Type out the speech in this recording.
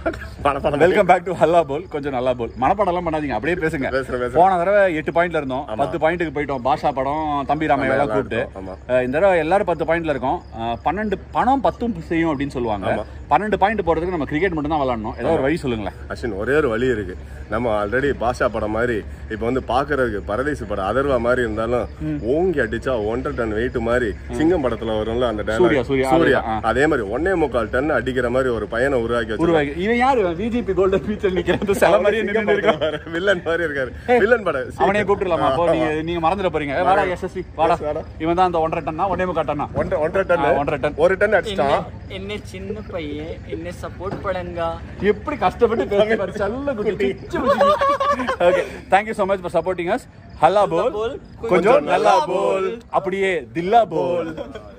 பணப்படம் welcome back to Halla Bol கொஞ்சம் நல்லா போல் மனப்படம்லாம் பண்ணாதீங்க அப்படியே பேசுங்க பேசுறேன், பேசுறேன். போன தடவை எட்டு பாயிண்ட்ல இருந்தோம் பத்து பாயிண்ட்டுக்கு போயிட்டோம் பாஷா படம் தம்பி ராமையா எல்லாம் நல்லா கூப்பிட்டு இருக்கும், ஆமா. அஹ் இந்த தடவை எல்லாரும் பத்து பாயிண்ட்ல இருக்கோம் அஹ் பன்னெண்டு பணம் பத்தும் செய்யும் அப்படின்னு சொல்லுவாங்க ஆமா. பன்னெண்டு பாயிண்ட் போறதுக்கு நம்ம கிரிக்கெட் மட்டும் தான் விளாடணும் ஏதோ ஒரு வழி சொல்லுங்களேன் அஸ்வின் ஒரே ஒரு வழி இருக்கு நம்ம ஆல்ரெடி பாஷா படம் மாதிரி இப்போ வந்து பாக்குறதுக்கு பரதேசி படம் அதர்வா மாதிரி இருந்தாலும் ஓங்கி அடிச்சா ஒன்றரை டன் வெயிட் மாதிரி சிங்கம் படத்துல வரும்ல அந்த dialogue. சூர்யா, சூர்யா, சூர்யா அதே, ஆ. அதே மாதிரி ஒன்னே முக்கால் டன் அடிக்கிற மாதிரி ஒரு பையனை உருவாக்கி வச்சிருக்காங்க. உருவாக்கி இவன் யாரு பிஜேபி கோல்டன் பீச்சல் நிக்கிற அந்த சில மாதிரியே சிங்கம் நின்று இருக்கான் படத்துல வர வில்லன் மாதிரி இருக்காரு வில்லன் படம் அவனே கூப்பிட்டுலாமா அப்போ நீங்க நீங்க மறந்துட போறீங்க ஏய், வாடா எஸ்எஸ்வி வாடா வாடா. இவன் தான் அந்த ஒன்றரை டன்னா ஒன்னே முக்கா டன்னா ஒன்றரை ஒன்றரை டன் ஆ, ஒன்றரை டன். ஒரு டன் அடிச்சிட்டான் इन्हें चिन्ह पहिए इन्हें सपोर्ट पड़ेगा எப்படி கஷ்டப்பட்டு பேசுறாரு செல்ல குட்டி okay thank you so much for supporting us Halla Bol போல், கொஞ்சம் நல்லா போல் அப்படியே தில்லா போல்